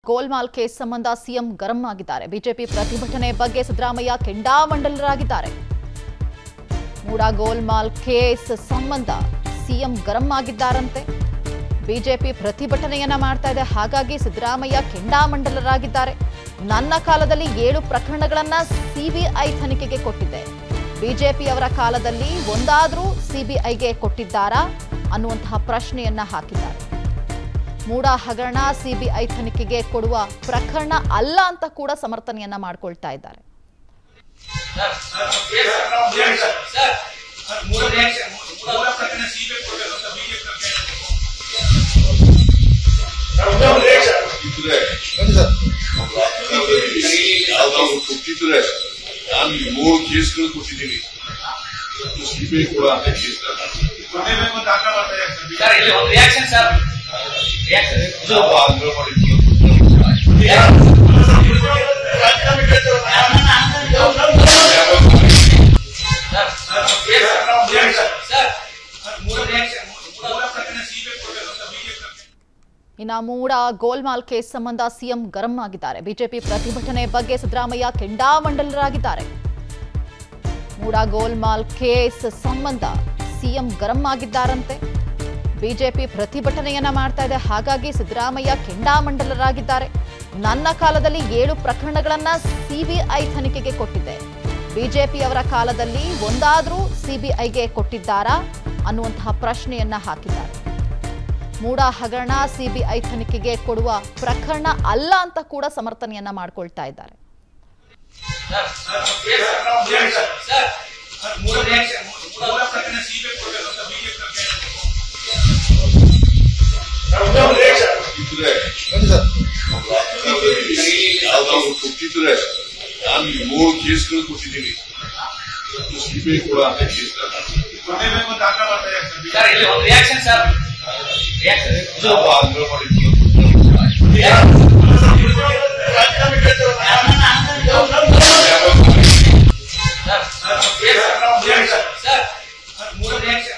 ಗೋಲ್ಮಾಲ್ case ಸಂಬಂಧ CM ಗರಂ ಆಗಿದ್ದಾರೆ BJP ಪ್ರತಿಭಟನೆ ಬಗ್ಗೆ ಸಿದ್ದರಾಮಯ್ಯ ಕೆಂಡಾಮಂಡಲರಾಗಿದ್ದಾರೆ ಮೂಡ ಗೋಲ್ಮಾಲ್ ಕೇಸ್ ಸಂಬಂಧ ಸಿಎಂ ಗರಂ ಆಗಿದ್ದಾರಂತೆ ಬಿಜೆಪಿ ಪ್ರತಿಭಟನೆಯನ್ನ ಮಾಡ್ತಾ ಇದೆ ಹಾಗಾಗಿ ಸಿದ್ದರಾಮಯ್ಯ ಕೆಂಡಾಮಂಡಲರಾಗಿದ್ದಾರೆ ನನ್ನ ಕಾಲದಲ್ಲಿ ಏಳು ಪ್ರಕರಣಗಳನ್ನ ಸಿಬಿಐ ತನಿಖೆಗೆ ಕೊಟ್ಟಿದ್ದೆ ಬಿಜೆಪಿಯವರ ಕಾಲದಲ್ಲಿ ಒಂದಾದ್ರೂ ಸಿಬಿಐಗೆ ಕೊಟ್ಟಿದ್ದಾರಾ ಅನ್ನುವಂತಹ ಪ್ರಶ್ನೆಯನ್ನ ಹಾಕಿದ್ದಾರೆ ಮೂಡ ಹಗರಣ ಸಿಬಿಐ ತನಿಖೆಗೆ ಕೊಡುವ ಪ್ರಕರಣ ಅಲ್ಲ ಅಂತ ಕೂಡ ಸಮರ್ಥನೆಯನ್ನ ಮಾಡ್ಕೊಳ್ತಾ ಇದ್ದಾರೆ ಇದ್ರೆ ಯಾವ್ದಾದ್ರು ಕೊಟ್ಟಿದ್ರೆ ನಾನು ಈ ಮೂರು ಕೇಸ್ಗಳು ಕೊಟ್ಟಿದ್ದೀನಿ ಸಿಬಿಐ ಕೂಡ ಕೇಸ್ಗಳನ್ನ ಸರ್ ಇಲ್ಲಿ ಒಂದು ರಿಯಾಕ್ಷನ್ ಸರ್ ರಿಯಾಕ್ಷನ್ ನಾವು ಆಗ್ರಹ ಮಾಡಿದ್ದು ಸರ್ ಸರ್ ಸರ್ ಮೂರು ರಿಯಾಕ್ಷನ್ ಇನ್ನ ಮೂಡ ಗೋಲ್ಮಾಲ್ ಕೇಸ್ ಸಂಬಂಧ ಸಿಎಂ ಗರಂ ಆಗಿದ್ದಾರೆ ಬಿಜೆಪಿ ಪ್ರತಿಭಟನೆ ಬಗ್ಗೆ ಸಿದ್ದರಾಮಯ್ಯ ಕೆಂಡಾಮಂಡಲರಾಗಿದ್ದಾರೆ ಮೂಡ ಗೋಲ್ಮಾಲ್ ಕೇಸ್ ಸಂಬಂಧ ಸಿಎಂ ಗರಂ ಆಗಿದ್ದಾರಂತೆ ಬಿಜೆಪಿ ಪ್ರತಿಭಟನೆಯನ್ನ ಮಾಡ್ತಾ ಇದೆ ಹಾಗಾಗಿ ಸಿದ್ದರಾಮಯ್ಯ ಕೆಂಡಾಮಂಡಲರಾಗಿದ್ದಾರೆ ನನ್ನ ಕಾಲದಲ್ಲಿ ಏಳು ಪ್ರಕರಣಗಳನ್ನ ಸಿಬಿಐ ತನಿಖೆಗೆ ಕೊಟ್ಟಿದ್ದೆ ಬಿಜೆಪಿಯವರ ಕಾಲದಲ್ಲಿ ಒಂದಾದ್ರೂ ಸಿಬಿಐಗೆ ಕೊಟ್ಟಿದ್ದಾರಾ ಅನ್ನುವಂತಹ ಪ್ರಶ್ನೆಯನ್ನ ಹಾಕಿದ್ದಾರೆ ಮೂಡ ಹಗರಣ ಸಿಬಿಐ ತನಿಖೆಗೆ ಕೊಡುವ ಪ್ರಕರಣ ಅಲ್ಲ ಅಂತ ಕೂಡ ಸಮರ್ಥನೆಯನ್ನ ಮಾಡ್ಕೊಳ್ತಾ ಇದ್ದಾರೆ ಸರ್ ಮೂರು ರಿಯಾಕ್ಷನ್ ಇದ್ರೆ ಯಾವ್ದಾದ್ರು ಕೊಟ್ಟಿದ್ರೆ ನಾನು ಈ ಮೂರು ಕೇಸ್ಗಳು ಕೊಟ್ಟಿದ್ದೀನಿ ಸಿಬಿಐ ಕೂಡ ಕೇಸ್ಗಳನ್ನ ಸರ್ ಇಲ್ಲಿ ಒಂದು ರಿಯಾಕ್ಷನ್ ಸರ್ ರಿಯಾಕ್ಷನ್ ನಾವು ಆಗ್ರಹ ಮಾಡಿದ್ದು ಸರ್ ಸರ್ ಮೂರು ರಿಯಾಕ್ಷನ್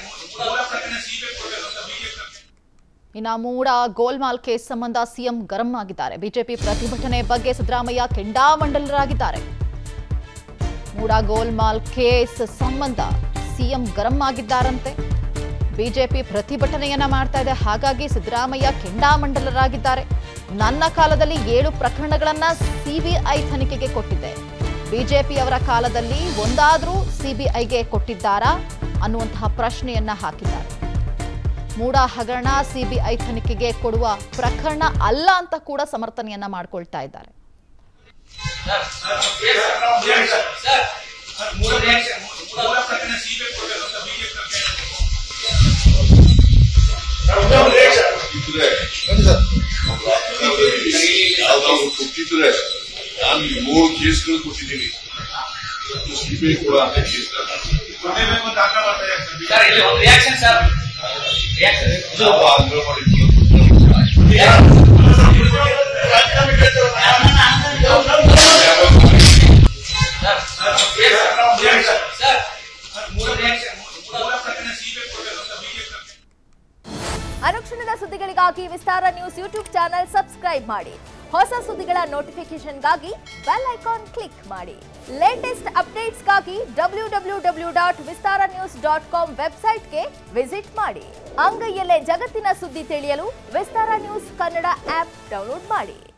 ಇನ್ನ ಮೂಡ ಗೋಲ್ಮಾಲ್ ಕೇಸ್ ಸಂಬಂಧ ಸಿಎಂ ಗರಂ ಆಗಿದ್ದಾರೆ ಬಿಜೆಪಿ ಪ್ರತಿಭಟನೆ ಬಗ್ಗೆ ಸಿದ್ದರಾಮಯ್ಯ ಕೆಂಡಾಮಂಡಲರಾಗಿದ್ದಾರೆ ಮೂಡ ಗೋಲ್ಮಾಲ್ ಕೇಸ್ ಸಂಬಂಧ ಸಿಎಂ ಗರಂ ಆಗಿದ್ದಾರಂತೆ ಬಿಜೆಪಿ ಪ್ರತಿಭಟನೆಯನ್ನ ಮಾಡ್ತಾ ಇದೆ ಹಾಗಾಗಿ ಸಿದ್ದರಾಮಯ್ಯ ಕೆಂಡಾಮಂಡಲರಾಗಿದ್ದಾರೆ ನನ್ನ ಕಾಲದಲ್ಲಿ ಏಳು ಪ್ರಕರಣಗಳನ್ನ ಸಿಬಿಐ ತನಿಖೆಗೆ ಕೊಟ್ಟಿದ್ದೆ ಬಿಜೆಪಿಯವರ ಕಾಲದಲ್ಲಿ ಒಂದಾದ್ರೂ ಸಿಬಿಐಗೆ ಕೊಟ್ಟಿದ್ದಾರಾ ಅನ್ನುವಂತಹ ಪ್ರಶ್ನೆಯನ್ನ ಹಾಕಿದ್ದಾರೆ ಮೂಡ ಹಗರಣ ಸಿಬಿಐ ತನಿಖೆಗೆ ಕೊಡುವ ಪ್ರಕರಣ ಅಲ್ಲ ಅಂತ ಕೂಡ ಸಮರ್ಥನೆಯನ್ನ ಮಾಡ್ಕೊಳ್ತಾ ಇದ್ದಾರೆ ಸರ್ ಮೂರು ರಿಯಾಕ್ಷನ್ ಇದ್ರೆ ಯಾವ್ದಾದ್ರು ಕೊಟ್ಟಿದ್ರೆ ನಾನು ಈ ಮೂರು ಕೇಸ್ಗಳು ಕೊಟ್ಟಿದ್ದೀನಿ ಸಿಬಿಐ ಕೂಡ ಕೇಸ್ಗಳನ್ನ ಸರ್ ಇಲ್ಲಿ ಒಂದು ರಿಯಾಕ್ಷನ್ ಸರ್ ರಿಯಾಕ್ಷನ್ ನಾವು ಆಗ್ರಹ ಮಾಡಿದ್ದು ಸರ್ ಸರ್ ಮೂರು ರಿಯಾಕ್ಷನ್ ಅನುಕ್ಷಣದ ಸುದ್ದಿಗಳಿಗಾಗಿ Vistara news YouTube channel subscribe ಮಾಡಿ ಹೊಸ ಸುದ್ದಿಗಳ ನೋಟಿಫಿಕೇಶನ್ಗಾಗಿ ಬೆಲ್ ಐಕಾನ್ ಕ್ಲಿಕ್ ಮಾಡಿ ಲೇಟೆಸ್ಟ್ ಅಪ್ಡೇಟ್ಸ್ಗಾಗಿ W W W dot Vistara news dot com ವೆಬ್ಸೈಟ್ಗೆ ವಿಸಿಟ್ ಮಾಡಿ ಅಂಗೈಯಲ್ಲೇ ಜಗತ್ತಿನ ಸುದ್ದಿ ತಿಳಿಯಲು Vistara news Kannada app download ಮಾಡಿ